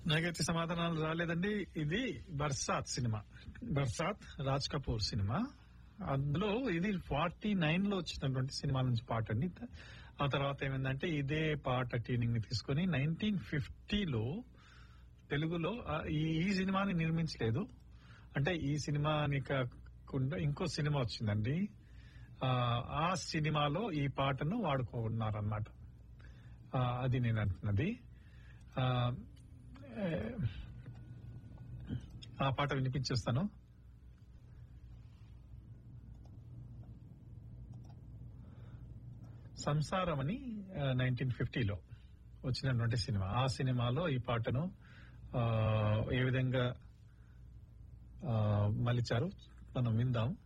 నాకైతే సమాధానాలు రాలేదండి ఇది బర్సాత్ సినిమా బర్సాత్ రాజ్ కపూర్ సినిమా అందులో ఇది ఫార్టీ నైన్ లో వచ్చినటువంటి సినిమా నుంచి పాట అండి ఆ తర్వాత ఏమైందంటే ఇదే పాట ట్యూనింగ్ ని తీసుకొని నైన్టీన్ ఫిఫ్టీలో తెలుగులో ఆ, ఈ ఈ సినిమాని నిర్మించలేదు అంటే ఈ సినిమాని కాకుండా ఇంకో సినిమా వచ్చిందండి ఆ, ఆ సినిమాలో ఈ పాటను వాడుకున్నారనమాట అది నేను అంటున్నది ఆ, ఏ, ఆ పాట వినిపించేస్తాను సంసారం అని నైన్టీన్ ఫిఫ్టీలో వచ్చినటువంటి సినిమా ఆ సినిమాలో ఈ పాటను ఆ, ఏ విధంగా ఆ, మలిచారు మనం విందాం